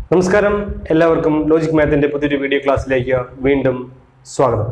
നമസ്കാരം എല്ലാവർക്കും ലോജിക് മാത്തിന്റെ പുതിയൊരു വീഡിയോ ക്ലാസ്സിലേക്ക് വീണ്ടും സ്വാഗതം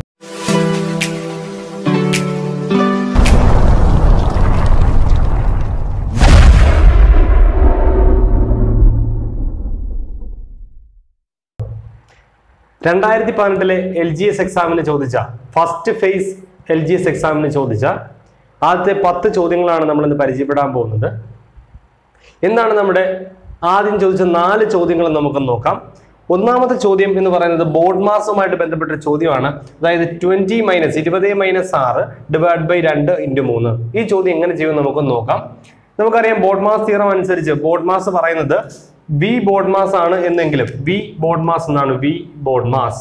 രണ്ടായിരത്തി പതിനെട്ടിലെ എൽ ജി എസ് എക്സാമിന് ചോദിച്ച first phase L G S എക്സാമിന് ചോദിച്ച ആദ്യത്തെ പത്ത് ചോദ്യങ്ങളാണ് നമ്മൾ ഇന്ന് പരിചയപ്പെടാൻ പോകുന്നത് എന്താണ് നമ്മുടെ ആദ്യം ചോദിച്ച നാല് ചോദ്യങ്ങൾ നമുക്ക് നോക്കാം ഒന്നാമത്തെ ചോദ്യം എന്ന് പറയുന്നത് ബോർഡ് മാസവുമായിട്ട് ബന്ധപ്പെട്ട ഒരു ചോദ്യമാണ് അതായത് ട്വന്റി മൈനസ് ഇരുപത് മൈനസ് ആറ് ഡിവൈഡ് ബൈ രണ്ട് ഇൻറ്റു മൂന്ന് ഈ ചോദ്യം എങ്ങനെ ചെയ്യും നമുക്ക് നോക്കാം നമുക്കറിയാം ബോർഡ് മാസ് തിയറം അനുസരിച്ച് ബോർഡ് മാസ് പറയുന്നത് വി ബോർഡ് മാസ് ആണ് എന്നെങ്കിലും വി ബോർഡ് മാസ് എന്നാണ് വി ബോർഡ് മാസ്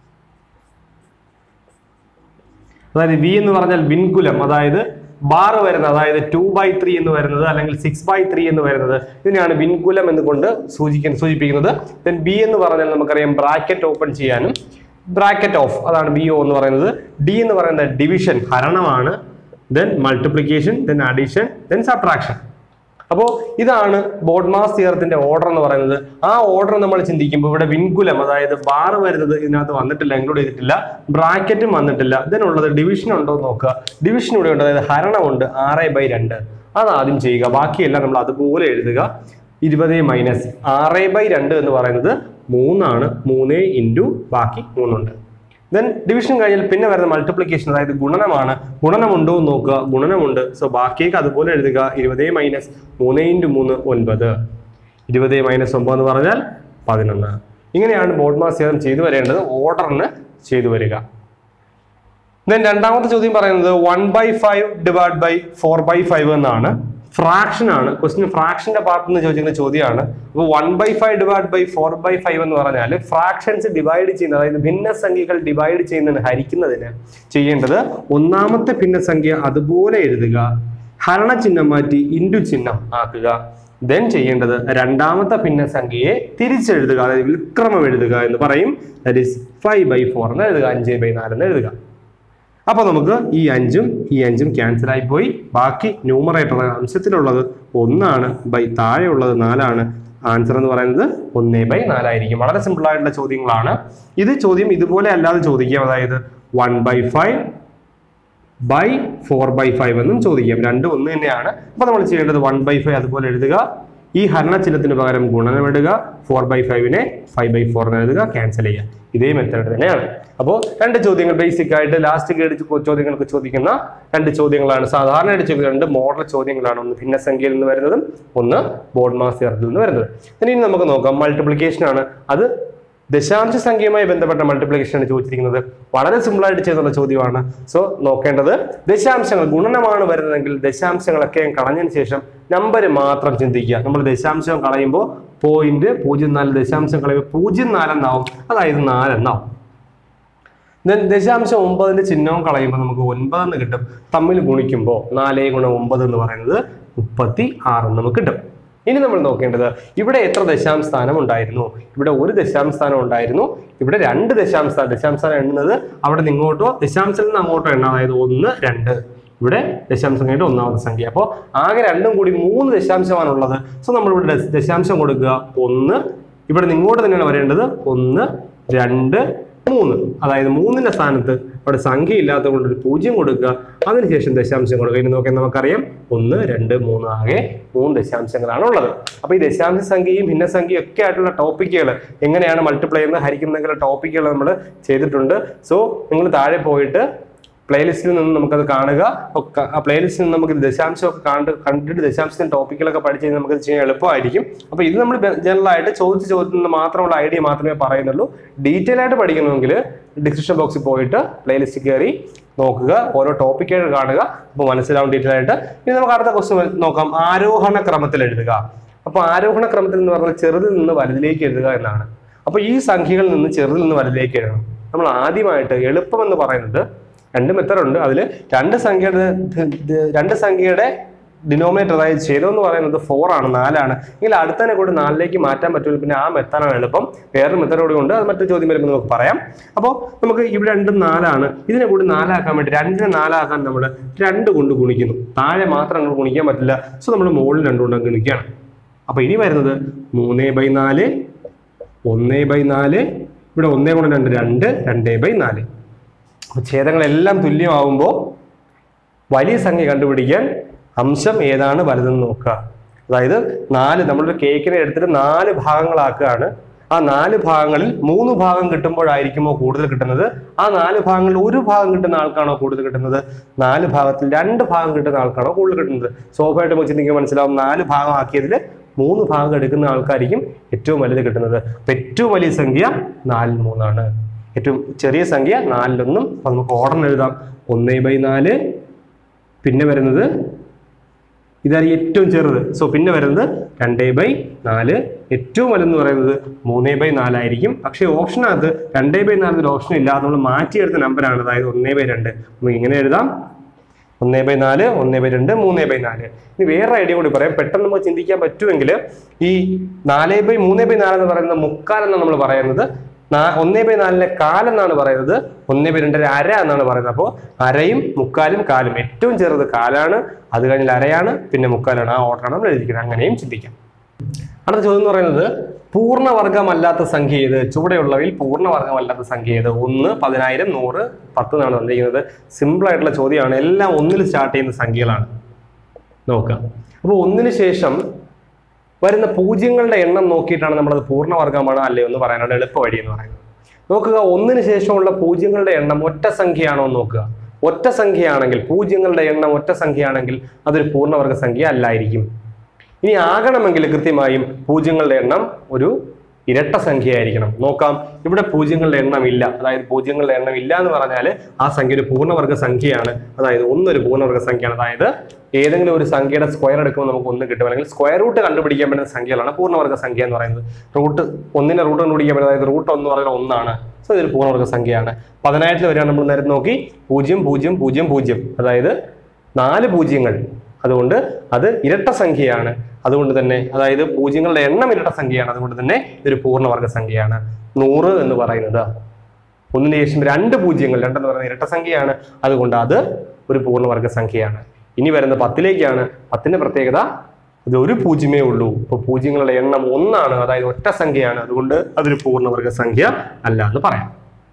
അതായത് വി എന്ന് പറഞ്ഞാൽ വിൻകുലം അതായത് ബാർ വരുന്നത് അതായത് ടു ബൈ ത്രീ എന്ന് വരുന്നത് അല്ലെങ്കിൽ സിക്സ് ബൈ ത്രീ എന്ന് വരുന്നത് ഇതിനെയാണ് വിൻകുലം എന്നുകൊണ്ട് സൂചിക്കുന്ന സൂചിപ്പിക്കുന്നത് ദെൻ ബി എന്ന് പറഞ്ഞാൽ നമുക്കറിയാം ബ്രാക്കറ്റ് ഓപ്പൺ ചെയ്യാനും ബ്രാക്കറ്റ് ഓഫ് അതാണ് ബി ഒ എന്ന് പറയുന്നത് ഡി എന്ന് പറയുന്നത് ഡിവിഷൻ ഹരണമാണ് then multiplication then addition then subtraction അപ്പോൾ ഇതാണ് ബോർഡ് മാസ് തിയറത്തിന്റെ ഓർഡർ എന്ന് പറയുന്നത് ആ ഓർഡർ നമ്മൾ ചിന്തിക്കുമ്പോൾ ഇവിടെ വിൻകുലം അതായത് ബാർ വരുന്നത് ഇതിനകത്ത് വന്നിട്ടില്ല ഇൻക്ലൂഡ് ചെയ്തിട്ടില്ല ബ്രാക്കറ്റും വന്നിട്ടില്ല ഇതിനുള്ളത് ഡിവിഷൻ ഉണ്ടോ എന്ന് നോക്കുക ഡിവിഷൻ ഇവിടെ ഉണ്ട് അതായത് ഹരണമുണ്ട് ആറ് ബൈ രണ്ട് അത് ആദ്യം ചെയ്യുക ബാക്കിയെല്ലാം നമ്മൾ അതുപോലെ എഴുതുക ഇരുപത് മൈനസ് ആറ് ബൈ രണ്ട് എന്ന് പറയുന്നത് മൂന്നാണ് മൂന്ന് ഇൻറ്റു ബാക്കി മൂന്നുണ്ട് ദെൻ ഡിവിഷൻ കഴിഞ്ഞാൽ പിന്നെ വരുന്ന മൾട്ടിപ്ലിക്കേഷൻ അതായത് ഗുണനമാണ് ഗുണനമുണ്ടോ എന്ന് നോക്കുക ഗുണനമുണ്ട് സോ ബാക്കിയൊക്കെ അതുപോലെ എഴുതുക ഇരുപത് മൈനസ് മൂന്ന് ഇൻറ്റു മൂന്ന് ഒൻപത് ഇരുപത് മൈനസ് ഒമ്പത് എന്ന് പറഞ്ഞാൽ പതിനൊന്ന് ഇങ്ങനെയാണ് ബോർഡ് മാസ് തിയറം ചെയ്തു വരേണ്ടത് ഓർഡറിന് ചെയ്തു വരിക ദെൻ രണ്ടാമത്തെ ചോദ്യം പറയുന്നത് one by five divide by four by five എന്നാണ് ഫ്രാക്ഷൻ ആണ് ക്വസ്റ്റിന് ഫ്രാക്ഷന്റെ പാർട്ട് എന്ന് ചോദിക്കുന്ന ചോദ്യമാണ് അപ്പോൾ one by five divide by four by five എന്ന് പറഞ്ഞാൽ ഫ്രാക്ഷൻസ് ഡിവൈഡ് ചെയ്യുന്ന അതായത് ഭിന്നസംഖ്യകൾ ഡിവൈഡ് ചെയ്യുന്നതിന് ഹരിക്കുന്നതിന് ചെയ്യേണ്ടത് ഒന്നാമത്തെ ഭിന്നസംഖ്യ അതുപോലെ എഴുതുക ഹരണചിഹ്നം മാറ്റി ഇൻഡു ചിഹ്നം ആക്കുക ദെൻ ചെയ്യേണ്ടത് രണ്ടാമത്തെ ഭിന്നസംഖ്യയെ തിരിച്ചെഴുതുക അതായത് വിൽക്രമം എഴുതുക എന്ന് പറയും that is five by four എന്ന് എഴുതുക അഞ്ച് ബൈ നാല് എന്ന് എഴുതുക അപ്പൊ നമുക്ക് ഈ അഞ്ചും ഈ അഞ്ചും ക്യാൻസൽ ആയി പോയി ബാക്കി ന്യൂമറേറ്റർ അംശത്തിലുള്ളത് ഒന്നാണ് ബൈ താഴെയുള്ളത് നാലാണ് ആൻസർ എന്ന് പറയുന്നത് ഒന്നേ ബൈ നാലായിരിക്കും വളരെ സിമ്പിൾ ആയിട്ടുള്ള ചോദ്യങ്ങളാണ് ഇത് ചോദ്യം ഇതുപോലെ അല്ലാതെ ചോദിക്കാം അതായത് one by five by four by five എന്നും ചോദിക്കാം രണ്ടും ഒന്ന് തന്നെയാണ് അപ്പൊ നമ്മൾ ചെയ്യേണ്ടത് വൺ ബൈ ഫൈവ് അതുപോലെ എഴുതുക ഈ ഹരണചിഹ്നത്തിന് പകരം ഗുണനം ഇടുക ഫോർ ബൈ ഫൈവിനെ ഫൈവ് ബൈ ഫോർ എന്ന് എഴുതുക ക്യാൻസൽ ചെയ്യുക ഇതേ മെത്തേഡ് തന്നെയാണ് അപ്പോൾ രണ്ട് ചോദ്യങ്ങൾ ബേസിക് ആയിട്ട് ലാസ്റ്റ് ഗേഡ് ചോദ്യങ്ങൾക്ക് ചോദിക്കുന്ന രണ്ട് ചോദ്യങ്ങളാണ് സാധാരണയായിട്ട് ചോദിക്കുന്ന രണ്ട് മോഡൽ ചോദ്യങ്ങളാണ് ഒന്ന് ഭിന്നസംഖ്യയിൽ നിന്ന് വരുന്നതും ഒന്ന് ബോർഡ് മാസ് തിയറത്തിൽ നിന്ന് വരുന്നത് ഇനി നമുക്ക് നോക്കാം മൾട്ടിപ്ലിക്കേഷൻ ആണ് അത് ദശാംശ സംഖ്യയുമായി ബന്ധപ്പെട്ട മൾട്ടിപ്ലിക്കേഷൻ ആണ് ചോദിച്ചിരിക്കുന്നത് വളരെ സിമ്പിൾ ആയിട്ട് ചെയ്യുന്ന ചോദ്യമാണ് സോ നോക്കേണ്ടത് ദശാംശങ്ങൾ ഗുണനമാണ് വരുന്നതെങ്കിൽ ദശാംശങ്ങളൊക്കെ കളഞ്ഞതിന് ശേഷം നമ്പർ മാത്രം ചിന്തിക്കുക നമ്മൾ ദശാംശം കളയുമ്പോൾ പോയിന്റ് പൂജ്യം നാല് ദശാംശം കളയുമ്പോൾ പൂജ്യം നാലെന്നാവും അതായത് നാലെന്നാവും ദെൻ ദശാംശം ഒമ്പതിന്റെ ചിഹ്നവും കളയുമ്പോൾ നമുക്ക് ഒൻപത് എന്ന് കിട്ടും തമ്മിൽ ഗുണിക്കുമ്പോൾ നാല് ഗുണം ഒമ്പത് എന്ന് പറയുന്നത് മുപ്പത്തി ആറ് നമുക്ക് കിട്ടും ഇനി നമ്മൾ നോക്കേണ്ടത് ഇവിടെ എത്ര ദശാംശ സ്ഥാനം ഉണ്ടായിരുന്നു ഇവിടെ ഒരു ദശാംശ സ്ഥാനം ഉണ്ടായിരുന്നു ഇവിടെ രണ്ട് ദശാംശ സ്ഥാനം ദശാംശ സ്ഥാനം എണ്ണുന്നത് അവിടെ നിന്ന് ഇങ്ങോട്ടോ ദശാംശത്തിൽ നിന്ന് അങ്ങോട്ടോ എണ്ണ അതായത് ഒന്ന് രണ്ട് ഇവിടെ ദശാംശം കഴിഞ്ഞിട്ട് ഒന്നാമത്തെ സംഖ്യ അപ്പോൾ ആകെ രണ്ടും കൂടി മൂന്ന് ദശാംശമാണ് ഉള്ളത് സോ നമ്മൾ ഇവിടെ ദശ- ദശാംശം കൊടുക്കുക ഒന്ന് ഇവിടെ നിന്ന് ഇങ്ങോട്ട് തന്നെയാണ് വരേണ്ടത് ഒന്ന് രണ്ട് മൂന്ന് അതായത് മൂന്നിന്റെ സ്ഥാനത്ത് അവിടെ സംഖ്യ ഇല്ലാത്തത് കൊണ്ട് ഒരു പൂജ്യം കൊടുക്കുക അതിനുശേഷം ദശാംശം കൊടുക്കുക ഇനി നോക്കിയാൽ നമുക്കറിയാം ഒന്ന് രണ്ട് മൂന്ന് ആകെ മൂന്ന് ദശാംശങ്ങളാണ് ഉള്ളത് അപ്പൊ ഈ ദശാംശ സംഖ്യയും ഭിന്നസംഖ്യയും ഒക്കെ ആയിട്ടുള്ള ടോപ്പിക്കുകൾ എങ്ങനെയാണ് മൾട്ടിപ്ലൈ ചെയ്യുന്നത് ഹരിക്കുന്നതിനുള്ള ടോപ്പിക്കുകൾ നമ്മൾ ചെയ്തിട്ടുണ്ട് സോ നിങ്ങൾ താഴെ പോയിട്ട് പ്ലേലിസ്റ്റിൽ നിന്ന് നമുക്കത് കാണുക ഒക്കെ ആ പ്ലേലിസ്റ്റിൽ നിന്ന് നമുക്ക് ദശാംശമൊക്കെ കണ്ട് കണ്ടിട്ട് ദശാംശത്തിന്റെ ടോപ്പിക്കുകളൊക്കെ പഠിച്ച് കഴിഞ്ഞാൽ നമുക്ക് ചെയ്യാൻ എളുപ്പമായിരിക്കും അപ്പോൾ ഇത് നമ്മൾ ജനറൽ ആയിട്ട് ചോദിച്ച ചോദ്യത്തിൽ നിന്ന് മാത്രമുള്ള ഐഡിയ മാത്രമേ പറയുന്നുള്ളൂ ഡീറ്റെയിൽ ആയിട്ട് പഠിക്കണമെങ്കിൽ ഡിസ്ക്രിപ്ഷൻ ബോക്സിൽ പോയിട്ട് പ്ലേലിസ്റ്റ് കയറി നോക്കുക ഓരോ ടോപ്പിക്കായിട്ട് കാണുക അപ്പോൾ മനസ്സിലാവും ഡീറ്റെയിൽ ആയിട്ട് ഇനി നമുക്ക് അടുത്ത ക്വസ്റ്റ്യൻ നോക്കാം ആരോഹണ ക്രമത്തിൽ എഴുതുക അപ്പോൾ ആരോഹണ ക്രമത്തിൽ എന്ന് പറഞ്ഞാൽ ചെറുതിൽ നിന്ന് വലുതിലേക്ക് എഴുതുക എന്നാണ് അപ്പോൾ ഈ സംഖ്യകളിൽ നിന്ന് ചെറുതിൽ നിന്ന് വലുതിലേക്ക് എഴുതണം നമ്മൾ ആദ്യമായിട്ട് എളുപ്പം എന്ന് പറയുന്നത് രണ്ട് മെത്തഡ് ഉണ്ട് അതിൽ രണ്ട് സംഖ്യയുടെ ധ- ധ- രണ്ട് സംഖ്യയുടെ ഡിനോമിനേറ്റർ അതായത് ഛേദം എന്ന് പറയുന്നത് ഫോർ ആണ് നാലാണ് എങ്കിൽ അടുത്തതിനെ കൂടി നാലിലേക്ക് മാറ്റാൻ പറ്റുള്ളൂ പിന്നെ ആ മെത്തഡാണ് എളുപ്പം വേറൊരു മെത്തഡ് കൂടി ഉണ്ട് അത് മറ്റു ചോദ്യം വരുമ്പോൾ നമുക്ക് പറയാം അപ്പോൾ നമുക്ക് ഇവിടെ രണ്ടും നാലാണ് ഇതിനെ കൂടി നാലാക്കാൻ വേണ്ടി രണ്ടിനെ നാലാക്കാൻ നമ്മൾ രണ്ട് കൊണ്ട് ഗുണിക്കുന്നു താഴെ മാത്രം നമ്മൾ ഗുണിക്കാൻ പറ്റില്ല സോ നമ്മൾ മുകളിൽ രണ്ടുകൊണ്ട് ഗുണിക്കുകയാണ് അപ്പോൾ ഇനി വരുന്നത് മൂന്ന് ബൈ നാല് ഒന്ന് ബൈ നാല് ഇവിടെ ഒന്നേ കൊണ്ട് രണ്ട് രണ്ട് രണ്ട് ബൈ നാല് അപ്പോൾ ഛേദങ്ങളെല്ലാം തുല്യമാവുമ്പോൾ വലിയ സംഖ്യ കണ്ടുപിടിക്കാൻ അംശം ഏതാണ് വലുതെന്ന് നോക്കുക അതായത് നാല് നമ്മളൊരു കേക്കിനെ എടുത്തിട്ട് നാല് ഭാഗങ്ങളാക്കുകയാണ് ആ നാല് ഭാഗങ്ങളിൽ മൂന്ന് ഭാഗം കിട്ടുമ്പോഴായിരിക്കുമോ കൂടുതൽ കിട്ടുന്നത് ആ നാല് ഭാഗങ്ങളിൽ ഒരു ഭാഗം കിട്ടുന്ന ആൾക്കാണോ കൂടുതൽ കിട്ടുന്നത് നാല് ഭാഗത്തിൽ രണ്ട് ഭാഗം കിട്ടുന്ന ആൾക്കാണോ കൂടുതൽ കിട്ടുന്നത് സ്വാഭാവികമായിട്ടും നമുക്ക് ചിന്തിക്കാൻ മനസ്സിലാവും നാല് ഭാഗം ആക്കിയതിൽ മൂന്ന് ഭാഗം എടുക്കുന്ന ആൾക്കായിരിക്കും ഏറ്റവും വലുത് കിട്ടുന്നത് അപ്പൊ ഏറ്റവും വലിയ സംഖ്യ നാലിൽ മൂന്നാണ് ഏറ്റവും ചെറിയ സംഖ്യ നാലിലൊന്നും അപ്പൊ നമുക്ക് ഓർഡർ എഴുതാം ഒന്ന് ബൈ നാല് പിന്നെ വരുന്നത് ഇതാണ് ഏറ്റവും ചെറുത് സോ പിന്നെ വരുന്നത് രണ്ട് ബൈ നാല് ഏറ്റവും വലുതെന്ന് പറയുന്നത് മൂന്ന് ബൈ നാലായിരിക്കും പക്ഷേ ഓപ്ഷനകത്ത് രണ്ട് ബൈ നാല് ഒരു ഓപ്ഷൻ ഇല്ല അത് നമ്മൾ മാറ്റിയെടുത്ത നമ്പറാണ് അതായത് ഒന്ന് ബൈ രണ്ട് നമുക്ക് ഇങ്ങനെ എഴുതാം ഒന്ന് ബൈ നാല് ഒന്ന് ബൈ രണ്ട് മൂന്ന് ബൈ നാല് ഇനി വേറെ ഐഡിയ കൂടി പറയാം പെട്ടെന്ന് നമുക്ക് ചിന്തിക്കാൻ പറ്റുമെങ്കിൽ ഈ നാല് ബൈ മൂന്ന് ബൈ നാല് എന്ന് പറയുന്നത് മുക്കാൽ എന്നാണ് നമ്മൾ പറയുന്നത് നാ- ഒന്നേ ബൈ നാലിനെ കാലെന്നാണ് പറയുന്നത് ഒന്നേ ബൈ രണ്ടര അര എന്നാണ് പറയുന്നത് അപ്പോൾ അരയും മുക്കാലും കാലും ഏറ്റവും ചെറുത് കാലാണ് അത് കഴിഞ്ഞാൽ അരയാണ് പിന്നെ മുക്കാലാണ് ആ ഓർഡറാണ് നമ്മൾ എഴുതിക്കുന്നത് അങ്ങനെയും ചിന്തിക്കാം അടുത്ത ചോദ്യം എന്ന് പറയുന്നത് പൂർണ്ണവർഗമല്ലാത്ത സംഖ്യ ഏത് ചുവടെയുള്ളവയിൽ പൂർണ്ണവർഗമല്ലാത്ത സംഖ്യ ഏത് ഒന്ന് പതിനായിരം നൂറ് പത്ത് എന്നാണ് തന്നിരിക്കുന്നത് സിമ്പിൾ ആയിട്ടുള്ള ചോദ്യമാണ് എല്ലാം ഒന്നിൽ സ്റ്റാർട്ട് ചെയ്യുന്ന സംഖ്യകളാണ് നോക്കാം അപ്പോൾ ഒന്നിന് ശേഷം വരുന്ന പൂജ്യങ്ങളുടെ എണ്ണം നോക്കിയിട്ടാണ് നമ്മളത് പൂർണ്ണവർഗമാണോ അല്ലയോ എന്ന് പറയാനാണ് എളുപ്പ വഴി എന്ന് പറയുന്നത് നോക്കുക ഒന്നിന് ശേഷമുള്ള പൂജ്യങ്ങളുടെ എണ്ണം ഒറ്റ സംഖ്യയാണോ എന്ന് നോക്കുക ഒറ്റ സംഖ്യയാണെങ്കിൽ പൂജ്യങ്ങളുടെ എണ്ണം ഒറ്റ സംഖ്യയാണെങ്കിൽ അതൊരു പൂർണ്ണവർഗ സംഖ്യ അല്ലായിരിക്കും ഇനി ആകണമെങ്കിൽ കൃത്യമായും പൂജ്യങ്ങളുടെ എണ്ണം ഒരു ഇരട്ട സംഖ്യയായിരിക്കണം നോക്കാം ഇവിടെ പൂജ്യങ്ങളുടെ എണ്ണം ഇല്ല അതായത് പൂജ്യങ്ങളുടെ എണ്ണം ഇല്ല എന്ന് പറഞ്ഞാൽ ആ സംഖ്യ ഒരു പൂർണ്ണവർഗ സംഖ്യയാണ് അതായത് ഒന്നൊരു പൂർണ്ണവർഗ സംഖ്യയാണ് അതായത് ഏതെങ്കിലും ഒരു സംഖ്യയുടെ സ്ക്വയർ എടുക്കുമ്പോൾ നമുക്ക് ഒന്ന് കിട്ടും അല്ലെങ്കിൽ സ്ക്വയർ റൂട്ട് കണ്ടുപിടിക്കാൻ പറ്റുന്ന സംഖ്യകളാണ് പൂർണ്ണവർഗ സംഖ്യ എന്ന് പറയുന്നത് റൂട്ട് ഒന്നിന്റെ റൂട്ട് കണ്ടുപിടിക്കാൻ പറ്റുന്നത് അതായത് റൂട്ട് ഒന്ന് പറയുന്നത് ഒന്നാണ് സോ ഇതൊരു പൂർണ്ണവർഗ സംഖ്യയാണ് പതിനായിരത്തിൽ വരികയാണ് നമ്മൾ നേരത്തെ നോക്കി പൂജ്യം പൂജ്യം പൂജ്യം പൂജ്യം അതായത് നാല് പൂജ്യങ്ങൾ അതുകൊണ്ട് അത് ഇരട്ട സംഖ്യയാണ് അതുകൊണ്ട് തന്നെ അതായത് പൂജ്യങ്ങളുടെ എണ്ണം ഇരട്ട സംഖ്യയാണ് അതുകൊണ്ട് തന്നെ ഇതൊരു പൂർണ്ണവർഗ സംഖ്യയാണ് നൂറ് എന്ന് പറയുന്നത് ഒന്നിന് ശേഷം രണ്ട് പൂജ്യങ്ങൾ രണ്ടെന്ന് പറയുന്നത് ഇരട്ട സംഖ്യയാണ് അതുകൊണ്ട് അത് ഒരു പൂർണ്ണവർഗ സംഖ്യയാണ് ഇനി വരുന്ന പത്തിലേക്കാണ് പത്തിന്റെ പ്രത്യേകത ഇത് ഒരു പൂജ്യമേ ഉള്ളൂ ഇപ്പൊ പൂജ്യങ്ങളുടെ എണ്ണം ഒന്നാണ് അതായത് ഒറ്റ സംഖ്യയാണ് അതുകൊണ്ട് അതൊരു പൂർണ്ണവർഗ സംഖ്യ അല്ല എന്ന് പറയാം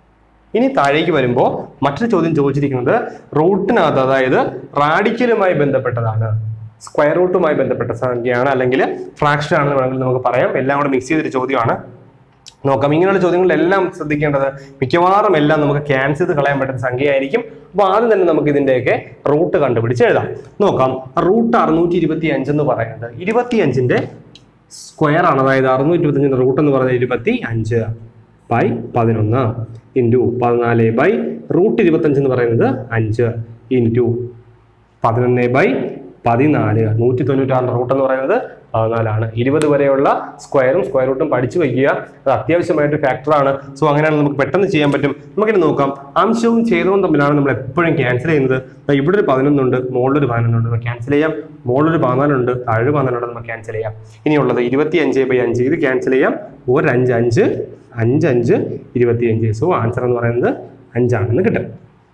ഇനി താഴേക്ക് വരുമ്പോൾ മറ്റൊരു ചോദ്യം ചോദിച്ചിരിക്കുന്നത് റൂട്ടിനകത്ത് അതായത് റാഡിക്കലുമായി ബന്ധപ്പെട്ടതാണ് സ്ക്വയർ റൂട്ടുമായി ബന്ധപ്പെട്ട സംഖ്യയാണ് അല്ലെങ്കിൽ ഫ്രാക്ഷൻ ആണെന്ന് വേണമെങ്കിൽ നമുക്ക് പറയാം എല്ലാം കൂടെ മിക്സ് ചെയ്തൊരു ചോദ്യമാണ് നോക്കാം ഇങ്ങനെയുള്ള ചോദ്യങ്ങളിലെല്ലാം ശ്രദ്ധിക്കേണ്ടത് മിക്കവാറും എല്ലാം നമുക്ക് ക്യാൻസൽ ചെയ്ത് കളയാൻ പറ്റുന്ന സംഖ്യയായിരിക്കും അപ്പോൾ ആദ്യം തന്നെ നമുക്ക് ഇതിന്റെയൊക്കെ റൂട്ട് കണ്ടുപിടിച്ച് എഴുതാം നോക്കാം റൂട്ട് അറുന്നൂറ്റി ഇരുപത്തി അഞ്ച് എന്ന് പറയുന്നത് ഇരുപത്തി അഞ്ചിന്റെ സ്ക്വയർ ആണ് അതായത് അറുന്നൂറ്റി ഇരുപത്തഞ്ചിന്റെ റൂട്ട് എന്ന് പറയുന്നത് ഇരുപത്തി അഞ്ച് ബൈ പതിനൊന്ന് ഇൻറ്റു പതിനാല് ബൈ റൂട്ട് ഇരുപത്തഞ്ച് എന്ന് പറയുന്നത് അഞ്ച് ഇൻറ്റു പതിനൊന്ന് ബൈ പതിനാല് നൂറ്റി തൊണ്ണൂറ്റാറിൻ്റെ റൂട്ട് എന്ന് പറയുന്നത് പതിനാലാണ് ഇരുപത് വരെയുള്ള സ്ക്വയറും സ്ക്വയർ റൂട്ടും പഠിച്ചു വയ്ക്കുക അത് അത്യാവശ്യമായിട്ട് ഫാക്ടറാണ് സോ അങ്ങനെയാണ് നമുക്ക് പെട്ടെന്ന് ചെയ്യാൻ പറ്റും നമുക്കിനി നോക്കാം അംശവും ഛേദവും തമ്മിലാണ് നമ്മൾ എപ്പോഴും ക്യാൻസൽ ചെയ്യുന്നത് ദാ ഇവിടെ ഒരു പതിനൊന്നുണ്ട് മുകളിലൊരു പതിനൊന്നുണ്ട് നമുക്ക് ക്യാൻസൽ ചെയ്യാം മുകളിലൊരു പതിനാലുണ്ട് താഴെ പതിനാലുണ്ട് നമുക്ക് ക്യാൻസൽ ചെയ്യാം ഇനിയുള്ളത് ഇരുപത്തി അഞ്ച് ബൈ അഞ്ച് ഇത് ക്യാൻസൽ ചെയ്യാം ഒരു അഞ്ച് അഞ്ച് അഞ്ച് അഞ്ച് ഇരുപത്തി അഞ്ച് സോ ആൻസർ എന്ന് പറയുന്നത് അഞ്ചാണെന്ന് കിട്ടും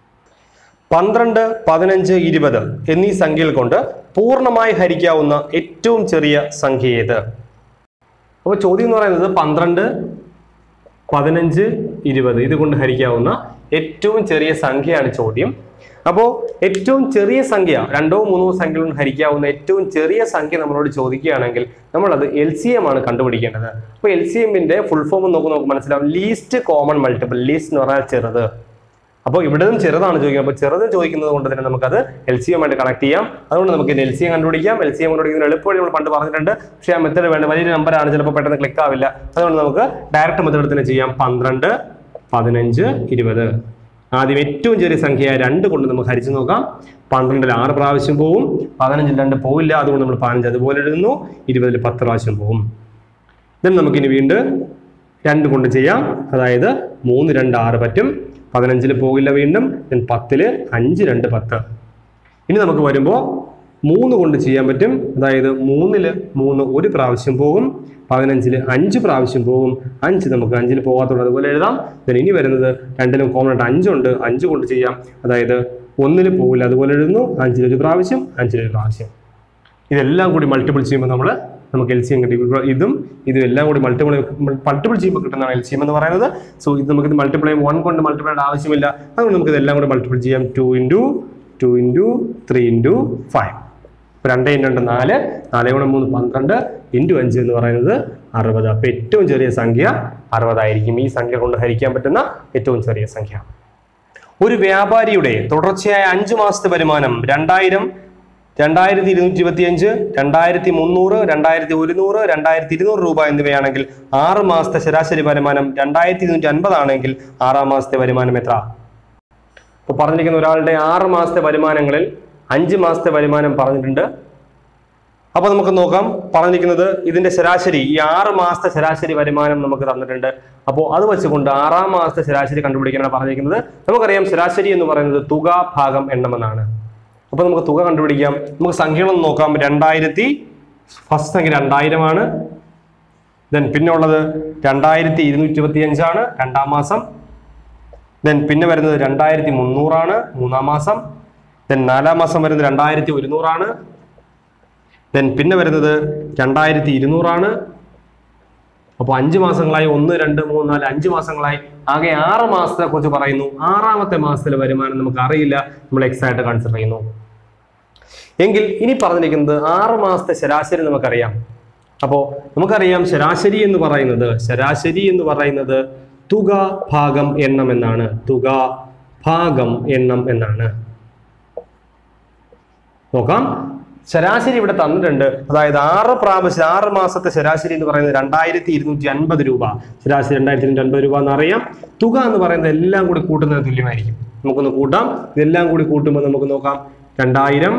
പന്ത്രണ്ട് പതിനഞ്ച് ഇരുപത് എന്നീ സംഖ്യകൾ കൊണ്ട് പൂർണ്ണമായി ഹരിക്കാവുന്ന ഏറ്റവും ചെറിയ സംഖ്യ ഏത് അപ്പോൾ ചോദ്യം എന്ന് പറയുന്നത് പന്ത്രണ്ട് പതിനഞ്ച് ഇരുപത് ഇത് കൊണ്ട് ഹരിക്കാവുന്ന ഏറ്റവും ചെറിയ സംഖ്യയാണ് ചോദ്യം അപ്പോൾ ഏറ്റവും ചെറിയ സംഖ്യ രണ്ടോ മൂന്നോ സംഖ്യ കൊണ്ട് ഹരിക്കാവുന്ന ഏറ്റവും ചെറിയ സംഖ്യ നമ്മളോട് ചോദിക്കുകയാണെങ്കിൽ നമ്മളത് എൽ സി എം ആണ് കണ്ടുപിടിക്കേണ്ടത് അപ്പോൾ എൽ സി എമ്മിന്റെ ഫുൾ ഫോം നോക്കുമ്പോൾ നമുക്ക് മനസ്സിലാവും ലീസ്റ്റ് കോമൺ മൾട്ടിപ്പിൾ ലീസ്റ്റ് എന്ന് പറഞ്ഞാൽ ചെറുത് അപ്പോൾ ഇവിടെ നിന്നും ചെറുതാണ് ചോദിക്കുന്നത് അപ്പോൾ ചെറുത് ചോദിക്കുന്നത് കൊണ്ട് തന്നെ നമുക്കത് എൽ സി എം ആയിട്ട് കണക്ട് ചെയ്യാം അതുകൊണ്ട് നമുക്ക് എൽ സി എം കണ്ടുപിടിക്കാം എൽ സി എം കണ്ടുപിടിക്കുന്ന എളുപ്പവഴി നമ്മൾ പണ്ട് പറഞ്ഞിട്ടുണ്ട് പക്ഷേ ആ മെത്തേഡ് വേണ്ട വലിയൊരു നമ്പറാണ് ചിലപ്പോൾ പെട്ടെന്ന് ക്ലിക്ക് ആവില്ല അതുകൊണ്ട് നമുക്ക് ഡയറക്റ്റ് മെത്തേഡ് തന്നെ ചെയ്യാം പന്ത്രണ്ട് പതിനഞ്ച് ഇരുപത് ആദ്യം ഏറ്റവും ചെറിയ സംഖ്യ രണ്ട് കൊണ്ട് നമുക്ക് ഹരിച്ചു നോക്കാം പന്ത്രണ്ടിൽ ആറ് പ്രാവശ്യം പോവും പതിനഞ്ചിൽ രണ്ട് പോവില്ല അതുകൊണ്ട് നമ്മൾ പതിനഞ്ച് അതുപോലെ എഴുതുന്നു ഇരുപതിൽ പത്ത് പ്രാവശ്യം പോവും ദെൻ നമുക്കിനി വീണ്ടും രണ്ട് കൊണ്ട് ചെയ്യാം അതായത് മൂന്ന് രണ്ട് ആറ് പറ്റും പതിനഞ്ചിൽ പോകില്ല വീണ്ടും ദെൻ പത്തില് അഞ്ച് രണ്ട് പത്ത് ഇനി നമുക്ക് വരുമ്പോൾ മൂന്ന് കൊണ്ട് ചെയ്യാൻ പറ്റും അതായത് മൂന്നില് മൂന്ന് ഒരു പ്രാവശ്യം പോകും പതിനഞ്ചില് അഞ്ച് പ്രാവശ്യം പോകും അഞ്ച് നമുക്ക് അഞ്ചിൽ പോകാത്തുള്ളൂ അതുപോലെ എഴുതാം then ഇനി വരുന്നത് രണ്ടിലും കോമൺ ആയിട്ട് അഞ്ചുണ്ട് അഞ്ച് കൊണ്ട് ചെയ്യാം അതായത് ഒന്നിൽ പോകില്ല അതുപോലെ എഴുതുന്നു അഞ്ചിൽ ഒരു പ്രാവശ്യം അഞ്ചിൽ ഒരു പ്രാവശ്യം ഇതെല്ലാം കൂടി മൾട്ടിപ്പിൾ ചെയ്യുമ്പോൾ നമ്മൾ നമുക്ക് എൽ സി എം കിട്ടി ഇവിടെ ഇതും ഇതും എല്ലാം കൂടി മൾട്ടിപ്പിൾ മൾട്ടിപ്പിൾ ചെയ്യുമ്പോൾ കിട്ടുന്നതാണ് എൽ സി എം എന്ന് പറയുന്നത് സോ ഇത് നമുക്ക് ഇത് മൾട്ടിപ്ലൈ വൺ കൊണ്ട് മൾട്ടിപ്ലൈ ചെയ്യേണ്ട ആവശ്യമില്ല അതുകൊണ്ട് നമുക്ക് ഇതെല്ലാം കൂടി മൾട്ടിപ്പിൾ ചെയ്യാം two into two into three into five ഇപ്പൊ രണ്ട് ഇൻറ്റു രണ്ട് നാല് നാല് ഗുണം മൂന്ന് പന്ത്രണ്ട് ഇൻറ്റു അഞ്ച് എന്ന് പറയുന്നത് അറുപത് അപ്പൊ ഏറ്റവും ചെറിയ സംഖ്യ അറുപതായിരിക്കും ഈ സംഖ്യ കൊണ്ട് ഹരിക്കാൻ പറ്റുന്ന ഏറ്റവും ചെറിയ സംഖ്യ ഒരു വ്യാപാരിയുടെ തുടർച്ചയായ അഞ്ചു മാസത്തെ വരുമാനം രണ്ടായിരം രണ്ടായിരത്തി ഇരുന്നൂറ്റി ഇരുപത്തി അഞ്ച് രണ്ടായിരത്തി മുന്നൂറ് രണ്ടായിരത്തി ഒരുന്നൂറ് രണ്ടായിരത്തി ഇരുന്നൂറ് രൂപ എന്നിവയാണെങ്കിൽ ആറ് മാസത്തെ ശരാശരി വരുമാനം രണ്ടായിരത്തി ഇരുന്നൂറ്റി അൻപതാണെങ്കിൽ ആറാം മാസത്തെ വരുമാനം എത്ര ഇപ്പൊ പറഞ്ഞിരിക്കുന്ന ഒരാളുടെ ആറ് മാസത്തെ വരുമാനങ്ങളിൽ അഞ്ച് മാസത്തെ വരുമാനം പറഞ്ഞിട്ടുണ്ട് അപ്പൊ നമുക്ക് നോക്കാം പറഞ്ഞിരിക്കുന്നത് ഇതിന്റെ ശരാശരി ഈ ആറ് മാസത്തെ ശരാശരി വരുമാനം നമുക്ക് തന്നിട്ടുണ്ട് അപ്പോൾ അത് വെച്ചുകൊണ്ട് ആറാം മാസത്തെ ശരാശരി കണ്ടുപിടിക്കാനാണ് പറഞ്ഞിരിക്കുന്നത് നമുക്കറിയാം ശരാശരി എന്ന് പറയുന്നത് തുക ഭാഗം എണ്ണമെന്നാണ് അപ്പൊ നമുക്ക് തുക കണ്ടുപിടിക്കാം നമുക്ക് സംഖ്യകളൊന്ന് നോക്കാം രണ്ടായിരത്തി ഫസ്റ്റ് സംഖ്യ രണ്ടായിരമാണ് ദെൻ പിന്നെ ഉള്ളത് രണ്ടായിരത്തി ഇരുന്നൂറ്റി ഇരുപത്തി അഞ്ചാണ് രണ്ടാം മാസം ദെൻ പിന്നെ വരുന്നത് രണ്ടായിരത്തി മുന്നൂറാണ് മൂന്നാം മാസം ദെൻ നാലാം മാസം വരുന്നത് രണ്ടായിരത്തി ഒരുന്നൂറാണ് ദെൻ പിന്നെ വരുന്നത് രണ്ടായിരത്തി ഇരുന്നൂറാണ് അപ്പോൾ അഞ്ച് മാസങ്ങളായി ഒന്ന് രണ്ട് മൂന്ന് നാല് അഞ്ച് മാസങ്ങളായി ആകെ ആറ് മാസത്തെ കുറിച്ച് പറയുന്നു ആറാമത്തെ മാസത്തിലെ വരുമാനം നമുക്ക് അറിയില്ല നമ്മൾ എക്സ് ആയിട്ട് കൺസിഡർ ചെയ്യുന്നു എങ്കിൽ ഇനി പറഞ്ഞിരിക്കുന്നത് ആറ് മാസത്തെ ശരാശരി നമുക്കറിയാം അപ്പോൾ നമുക്കറിയാം ശരാശരി എന്ന് പറയുന്നത് ശരാശരി എന്ന് പറയുന്നത് തുക ഭാഗം എണ്ണം എന്നാണ് തുക ഭാഗം എണ്ണം എന്നാണ് നോക്കാം ശരാശരി ഇവിടെ തന്നിട്ടുണ്ട് അതായത് ആറ് പ്രാവശ്യം ആറ് മാസത്തെ ശരാശരി എന്ന് പറയുന്നത് രണ്ടായിരത്തി ഇരുന്നൂറ്റി അൻപത് രൂപ ശരാശരി രണ്ടായിരത്തി ഇരുന്നൂറ്റി അൻപത് രൂപ എന്നറിയാം തുക എന്ന് പറയുന്നത് എല്ലാം കൂടി കൂട്ടുന്നതിന് തുല്യമായിരിക്കും നമുക്കൊന്ന് കൂട്ടാം ഇതെല്ലാം കൂടി കൂട്ടുമ്പോൾ നമുക്ക് നോക്കാം രണ്ടായിരം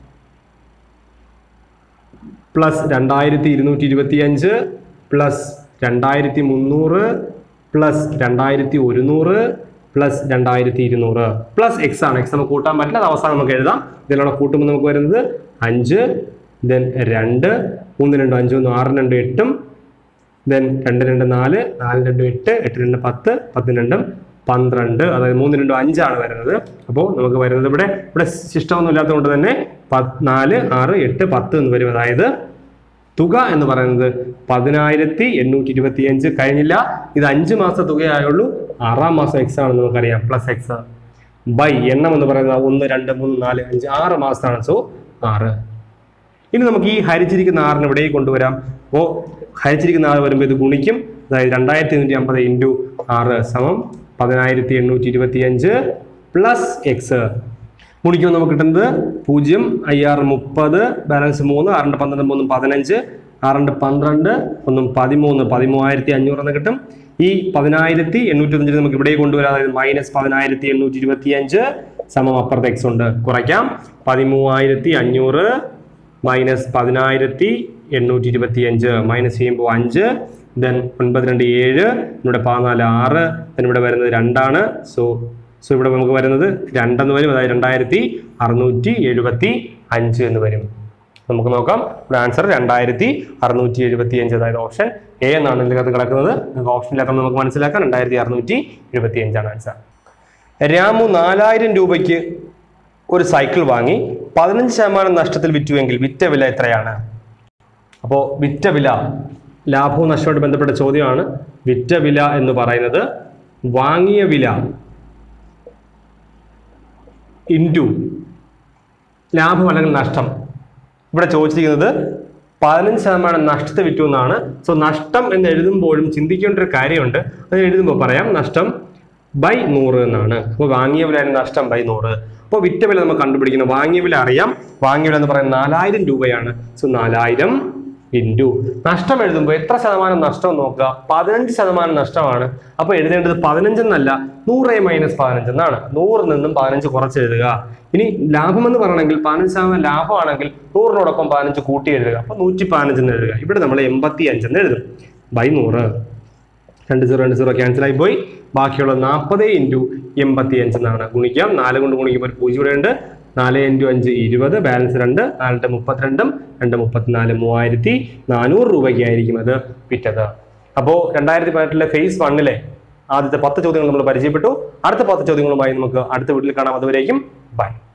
പ്ലസ് രണ്ടായിരത്തി ഇരുന്നൂറ്റി ഇരുപത്തി അഞ്ച് പ്ലസ് രണ്ടായിരത്തി മുന്നൂറ് പ്ലസ് രണ്ടായിരത്തി ഒരുന്നൂറ് പ്ലസ് രണ്ടായിരത്തി ഇരുന്നൂറ് പ്ലസ് എക്സ് ആണ് എക്സ് നമുക്ക് കൂട്ടാൻ പറ്റില്ല അത് അവസാനം നമുക്ക് എഴുതാം ഇതിലുള്ള കൂട്ടുമ്പോൾ നമുക്ക് വരുന്നത് അഞ്ച് ദെൻ രണ്ട് മൂന്ന് രണ്ട് അഞ്ച് ഒന്ന് ആറ് രണ്ട് എട്ടും ദെൻ രണ്ട് രണ്ട് നാല് നാല് രണ്ട് എട്ട് എട്ട് രണ്ട് പത്ത് പത്ത് രണ്ടും പന്ത്രണ്ട് അതായത് മൂന്ന് രണ്ടും അഞ്ചാണ് വരുന്നത് അപ്പോൾ നമുക്ക് വരുന്നത് ഇവിടെ ഇവിടെ ശിഷ്ടമൊന്നും ഇല്ലാത്തതുകൊണ്ട് തന്നെ പത്ത് നാല് ആറ് എട്ട് പത്ത് എന്ന് വരും അതായത് തുക എന്ന് പറയുന്നത് പതിനായിരത്തി എണ്ണൂറ്റി ഇരുപത്തി അഞ്ച് കഴിഞ്ഞില്ല ഇത് അഞ്ച് മാസത്തെ തുകയായുള്ളൂ ആറാം മാസം എക്സ് ആണെന്ന് നമുക്കറിയാം പ്ലസ് എക്സ് ബൈ എണ്ണം എന്ന് പറയുന്നത് ഒന്ന് രണ്ട് മൂന്ന് നാല് അഞ്ച് ആറ് മാസമാണ് സോ ആറ് ഇനി നമുക്ക് ഈ ഹരിച്ചിരിക്കുന്ന ആറിന് ഇവിടേക്ക് കൊണ്ടുവരാം അപ്പോൾ ഹരിച്ചിരിക്കുന്ന ആറ് വരുമ്പോൾ ഇത് ഗുണിക്കും അതായത് രണ്ടായിരത്തി എണ്ണൂറ്റി അമ്പത് ഇൻറ്റു ആറ് സമം പതിനായിരത്തി എണ്ണൂറ്റി ഇരുപത്തി അഞ്ച് പ്ലസ് എക്സ് ഗുണിക്കുമ്പോൾ നമുക്ക് കിട്ടുന്നത് പൂജ്യം അയ്യാറ് മുപ്പത് ബാലൻസ് മൂന്ന് ആറിൻ്റെ പന്ത്രണ്ട് മൂന്നും പതിനഞ്ച് ആറിൻ്റെ പന്ത്രണ്ട് ഒന്നും പതിമൂന്ന് പതിമൂവായിരത്തി അഞ്ഞൂറ് എന്ന് കിട്ടും ഈ പതിനായിരത്തി എണ്ണൂറ്റി അഞ്ചിന് നമുക്ക് ഇവിടെ കൊണ്ടുവരാം അതായത് മൈനസ് പതിനായിരത്തി എണ്ണൂറ്റി ഇരുപത്തി അഞ്ച് സമം അപ്പുറത്ത് എക്സ് ഉണ്ട് കുറയ്ക്കാം പതിമൂവായിരത്തി അഞ്ഞൂറ് മൈനസ് പതിനായിരത്തി എണ്ണൂറ്റി ഇരുപത്തി അഞ്ച് മൈനസ് ചെയ്യുമ്പോൾ അഞ്ച് ദെൻ ഒൻപത് രണ്ട് ഏഴ് ഇവിടെ പതിനാല് ആറ് ദെൻ ഇവിടെ വരുന്നത് രണ്ടാണ് സോ സോ ഇവിടെ നമുക്ക് വരുന്നത് രണ്ടെന്ന് വരും അതായത് രണ്ടായിരത്തി അറുന്നൂറ്റി എഴുപത്തി അഞ്ച് എന്ന് വരും നമുക്ക് നോക്കാം ഇവിടെ ആൻസർ രണ്ടായിരത്തി അറുന്നൂറ്റി എഴുപത്തി അഞ്ച് അതായത് ഓപ്ഷൻ എ എന്നാണ് ഇതിനകത്ത് കിടക്കുന്നത് നമുക്ക് ഓപ്ഷൻ ഇല്ലാത്ത നമുക്ക് മനസ്സിലാക്കാം രണ്ടായിരത്തി അറുന്നൂറ്റി എഴുപത്തി അഞ്ചാണ് ആൻസർ രാമു നാലായിരം രൂപയ്ക്ക് ഒരു സൈക്കിൾ വാങ്ങി പതിനഞ്ച് ശതമാനം നഷ്ടത്തിൽ വിറ്റുവെങ്കിൽ വിറ്റ വില എത്രയാണ് അപ്പോൾ വിറ്റ വില ലാഭവും നഷ്ടവുമായിട്ട് ബന്ധപ്പെട്ട ചോദ്യമാണ് വിറ്റ വില എന്ന് പറയുന്നത് വാങ്ങിയ വില ഇൻറ്റു ലാഭം അല്ലെങ്കിൽ നഷ്ടം ഇവിടെ ചോദിച്ചിരിക്കുന്നത് പതിനഞ്ച് ശതമാനം നഷ്ടത്തെ വിറ്റു എന്നാണ് സോ നഷ്ടം എന്ന് എഴുതുമ്പോഴും ചിന്തിക്കേണ്ട ഒരു കാര്യമുണ്ട് അത് എഴുതുമ്പോൾ പറയാം നഷ്ടം ബൈ നൂറ് എന്നാണ് അപ്പോൾ വാങ്ങിയ വില നഷ്ടം ബൈ നൂറ് അപ്പോൾ വിറ്റ വില നമുക്ക് കണ്ടുപിടിക്കണം വാങ്ങിയ വില അറിയാം വാങ്ങിയ വില എന്ന് പറയുന്നത് നാലായിരം രൂപയാണ് സോ നാലായിരം ഇൻറ്റു നഷ്ടം എഴുതുമ്പോൾ എത്ര ശതമാനം നഷ്ടം നോക്കുക പതിനഞ്ച് ശതമാനം നഷ്ടമാണ് അപ്പോൾ എഴുതേണ്ടത് പതിനഞ്ചെന്നല്ല നൂറ് മൈനസ് പതിനഞ്ച് എന്നാണ് നൂറിൽ നിന്നും പതിനഞ്ച് കുറച്ച് എഴുതുക ഇനി ലാഭം എന്ന് പറയണമെങ്കിൽ പതിനഞ്ച് ശതമാനം ലാഭമാണെങ്കിൽ നൂറിനോടൊപ്പം പതിനഞ്ച് കൂട്ടി എഴുതുക അപ്പോൾ നൂറ്റി പതിനഞ്ച് എന്ന് എഴുതുക ഇവിടെ നമ്മൾ എൺപത്തി അഞ്ചെന്ന് എഴുതും ബൈ നൂറ് രണ്ട് സീറോ രണ്ട് സീറോ ക്യാൻസൽ ആയി പോയി ബാക്കിയുള്ള നാൽപ്പത് ഇൻറ്റു എൺപത്തി അഞ്ച് എന്നാണ് ഗുണിക്കാം നാല് കൊണ്ട് ഗുണിക്കുമ്പോൾ ഒരു പൂജ്യം ഇവിടെ ഉണ്ട് നാല് ഇൻറ്റു അഞ്ച് ഇരുപത് ബാലൻസ് രണ്ട് നാലിട്ട് മുപ്പത്തിരണ്ടും രണ്ട് മുപ്പത്തിനാല് മൂവായിരത്തി നാനൂറ് രൂപയ്ക്കായിരിക്കും അത് വിറ്റത് അപ്പോൾ രണ്ടായിരത്തി പതിനെട്ടിലെ ഫേസ് വണ്ണിലെ ആദ്യത്തെ പത്ത് ചോദ്യങ്ങൾ നമ്മൾ പരിചയപ്പെട്ടു അടുത്ത പത്ത് ചോദ്യങ്ങളുമായി നമുക്ക് അടുത്ത വീട്ടിൽ കാണാം അതുവരേക്കും ബൈ